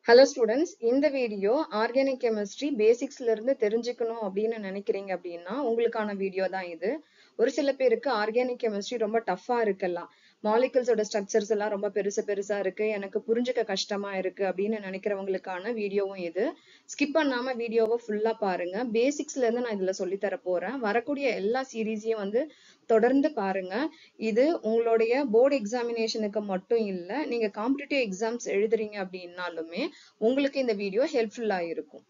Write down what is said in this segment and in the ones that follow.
hello students இந்த video organic chemistry பேசிக்ஸ்ல இருந்து தெரிஞ்சுக்கணும் அப்படின்னு நினைக்கிறீங்க அப்படின்னா உங்களுக்கான வீடியோ தான் இது ஒரு சில பேருக்கு ஆர்கானிக் கெமிஸ்ட்ரி ரொம்ப டஃப்பா இருக்கலாம் மாலிகல்ஸோட ஸ்ட்ரக்சர்ஸ் எல்லாம் ரொம்ப பெருசு பெருசா இருக்கு எனக்கு புரிஞ்சுக்க கஷ்டமா இருக்கு அப்படின்னு நினைக்கிறவங்களுக்கான வீடியோவும் இது ஸ்கிப் பண்ணாம வீடியோவை ஃபுல்லா பாருங்க பேசிக்ஸ்ல இருந்து நான் இதுல சொல்லி தர போறேன் வரக்கூடிய எல்லா சீரீஸையும் வந்து தொடர்ந்து பாருங்க இது உங்களுடைய போர்டு எக்ஸாமினேஷனுக்கு மட்டும் இல்ல நீங்க காம்படிட்டிவ் எக்ஸாம்ஸ் எழுதுறீங்க அப்படின்னாலுமே உங்களுக்கு இந்த வீடியோ ஹெல்ப்ஃபுல்லா இருக்கும்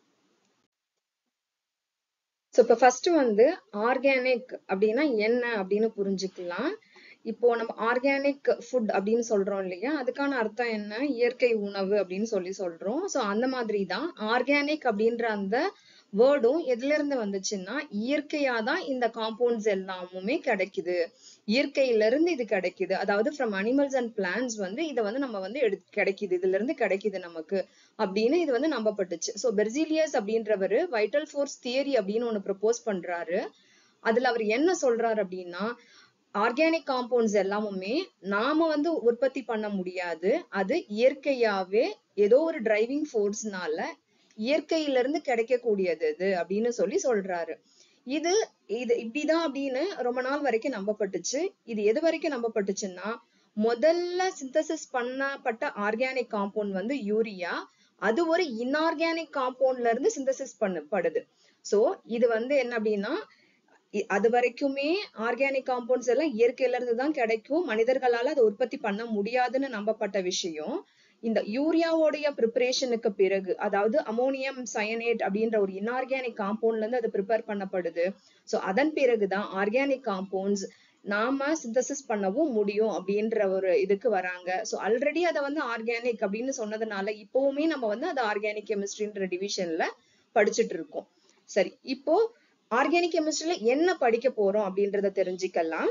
ஸோ இப்போ ஃபர்ஸ்ட் வந்து ஆர்கானிக் அப்படின்னா என்ன அப்படின்னு புரிஞ்சுக்கலாம் இப்போ நம்ம ஆர்கானிக் ஃபுட் அப்படின்னு சொல்றோம் இல்லையா அதுக்கான அர்த்தம் என்ன இயற்கை உணவு அப்படின்னு சொல்லி சொல்றோம் ஸோ அந்த மாதிரி தான் ஆர்கானிக் அப்படின்ற அந்த வேர்டும் எதுல இருந்து வந்துச்சுன்னா இயற்கையா தான் இந்த காம்பவுண்ட்ஸ் எல்லாமுமே கிடைக்குது இயற்கையில இருந்து இது கிடைக்குது அதாவது ஃப்ரம் அனிமல்ஸ் அண்ட் பிளான்ஸ் வந்து இதை வந்து நம்ம வந்து எடு கிடைக்குது இதுல இருந்து கிடைக்குது நமக்கு அப்படின்னு இது வந்து நம்பப்பட்டுச்சு ஸோ பெர்சிலியஸ் அப்படின்றவரு வைட்டல் ஃபோர்ஸ் தியரி அப்படின்னு ஒண்ணு ப்ரப்போஸ் பண்றாரு அதுல அவர் என்ன சொல்றாரு அப்படின்னா ஆர்கானிக் காம்பவுண்ட்ஸ் எல்லாமுமே நாம வந்து உற்பத்தி பண்ண முடியாது அது இயற்கையாவே ஏதோ ஒரு டிரைவிங் ஃபோர்ஸ்னால இயற்கையில இருந்து கிடைக்கக்கூடியது இது அப்படின்னு சொல்லி சொல்றாரு இது இது இப்படிதான் அப்படின்னு ரொம்ப நாள் வரைக்கும் நம்பப்பட்டுச்சு இது எது வரைக்கும் நம்பப்பட்டுச்சுன்னா முதல்ல சிந்தசிஸ் பண்ணப்பட்ட ஆர்கானிக் காம்பவுண்ட் வந்து யூரியா அது ஒரு இன்ஆர்கானிக் காம்பவுண்ட்ல இருந்து சிந்தசிஸ் பண்ணப்படுது சோ இது வந்து என்ன அப்படின்னா அது வரைக்குமே ஆர்கானிக் காம்பவுண்ட்ஸ் எல்லாம் இயற்கையில இருந்து தான் கிடைக்கும் மனிதர்களால அதை உற்பத்தி பண்ண முடியாதுன்னு நம்பப்பட்ட விஷயம் இந்த யூரியாவோடைய ப்ரிப்பரேஷனுக்கு பிறகு அதாவது அமோனியம் சயனேட் அப்படின்ற ஒரு இன்ஆர்கானிக் காம்பவுண்ட்ல இருந்து அது ப்ரிப்பேர் பண்ணப்படுது ஸோ அதன் பிறகுதான் ஆர்கானிக் காம்பவுண்ட்ஸ் நாம சிந்தசிஸ் பண்ணவும் முடியும் அப்படின்ற ஒரு இதுக்கு வராங்க ஸோ ஆல்ரெடி அதை வந்து ஆர்கானிக் அப்படின்னு சொன்னதுனால இப்பவுமே நம்ம வந்து அது ஆர்கானிக் கெமிஸ்ட்ரின்ற டிவிஷன்ல படிச்சுட்டு இருக்கோம் சரி இப்போ ஆர்கானிக் கெமிஸ்ட்ரியில என்ன படிக்க போறோம் அப்படின்றத தெரிஞ்சுக்கலாம்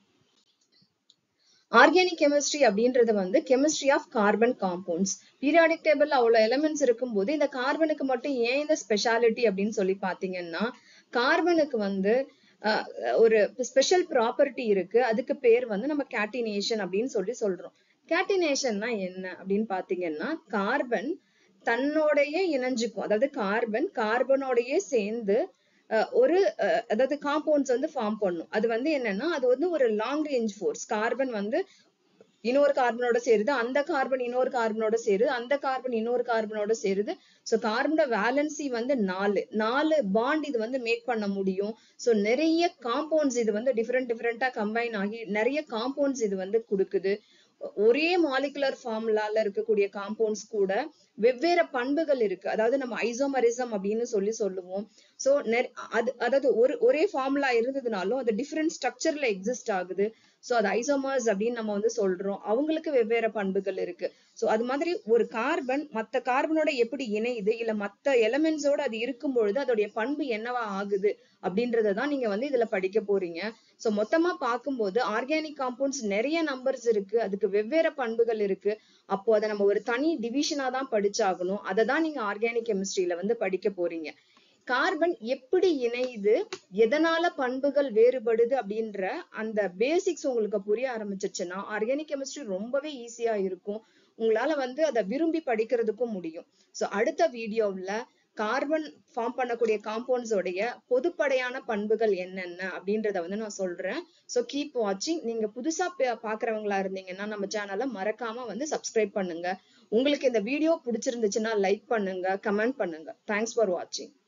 ஆர்கானிக் கெமிஸ்ட்ரி அப்படின்றது வந்து chemistry of carbon compounds periodic டேபிள்ல அவ்வளவு எலிமெண்ட்ஸ் இருக்கும்போது இந்த கார்பனுக்கு மட்டும் ஏன் இந்த ஸ்பெஷாலிட்டி அப்படின்னு சொல்லி பாத்தீங்கன்னா கார்பனுக்கு வந்து ஒரு ஸ்பெஷல் ப்ராப்பர்ட்டி இருக்கு அதுக்கு பேர் வந்து நம்ம கேட்டினேஷன் அப்படின்னு சொல்லி சொல்றோம் கேட்டினேஷன்னா என்ன அப்படின்னு பாத்தீங்கன்னா கார்பன் தன்னோடைய இணைஞ்சுக்கும் அதாவது கார்பன் கார்பனோடயே சேர்ந்து ஒரு அதாவது காம்பவுண்ட்ஸ் வந்து ஃபார்ம் பண்ணும் அது வந்து என்னன்னா அது வந்து ஒரு லாங் ரேஞ்ச் ஃபோர்ஸ் கார்பன் வந்து இன்னொரு கார்பனோட சேருது அந்த கார்பன் இன்னொரு கார்பனோட சேருது அந்த கார்பன் இன்னொரு கார்பனோட சேருது ஸோ கார்பனோட வேலன்சி வந்து நாலு நாலு பாண்ட் இது வந்து மேக் பண்ண முடியும் ஸோ நிறைய காம்பவுண்ட்ஸ் இது வந்து டிஃப்ரெண்ட் டிஃப்ரெண்டா கம்பைன் ஆகி நிறைய காம்பவுண்ட்ஸ் இது வந்து கொடுக்குது ஒரே மாலிகுலர் ஃபார்முலால இருக்கக்கூடிய காம்பவுண்ட்ஸ் கூட வெவ்வேறு பண்புகள் இருக்கு அதாவது நம்ம ஐசோமரிசம் அப்படின்னு சொல்லி சொல்லுவோம் சோ அது அதாவது ஒரு ஒரே ஃபார்முலா இருந்ததுனாலும் அது டிஃப்ரெண்ட் ஸ்ட்ரக்சர்ல எக்ஸிஸ்ட் ஆகுது சோ அது ஐசோமர்ஸ் அப்படின்னு நம்ம வந்து சொல்றோம் அவங்களுக்கு வெவ்வேறு பண்புகள் இருக்கு சோ அது மாதிரி ஒரு கார்பன் மத்த கார்பனோட எப்படி இணையுது இல்ல மத்த எலமெண்ட்ஸோட அது இருக்கும் பொழுது அதோடைய பண்பு என்னவா ஆகுது அப்படின்றதான் நீங்க வந்து இதுல படிக்க போறீங்க சோ மொத்தமா பார்க்கும்போது ஆர்கானிக் காம்பவுண்ட்ஸ் நிறைய நம்பர்ஸ் இருக்கு அதுக்கு வெவ்வேறு பண்புகள் இருக்கு அப்போ அதை நம்ம ஒரு தனி டிவிஷனா தான் படிச்சாகணும் அதை தான் நீங்க ஆர்கானிக் கெமிஸ்ட்ரியில வந்து படிக்க போறீங்க கார்பன் எப்படி இணையுது எதனால பண்புகள் வேறுபடுது அப்படின்ற அந்த பேசிக்ஸ் உங்களுக்கு புரிய ஆரம்பிச்சிருச்சுன்னா ஆர்கானிக் கெமிஸ்ட்ரி ரொம்பவே ஈஸியா இருக்கும் உங்களால வந்து அதை விரும்பி படிக்கிறதுக்கும் முடியும் சோ அடுத்த வீடியோவில் கார்பன் ஃபார்ம் பண்ணக்கூடிய காம்பவுண்ட்ஸோடைய பொதுப்படையான பண்புகள் என்னென்ன அப்படின்றத வந்து நான் சொல்றேன் ஸோ கீப் வாட்சிங் நீங்க புதுசா பாக்குறவங்களா இருந்தீங்கன்னா நம்ம சேனலை மறக்காம வந்து சப்ஸ்கிரைப் பண்ணுங்க உங்களுக்கு இந்த வீடியோ பிடிச்சிருந்துச்சுன்னா லைக் பண்ணுங்க கமெண்ட் பண்ணுங்க தேங்க்ஸ் ஃபார் வாட்சிங்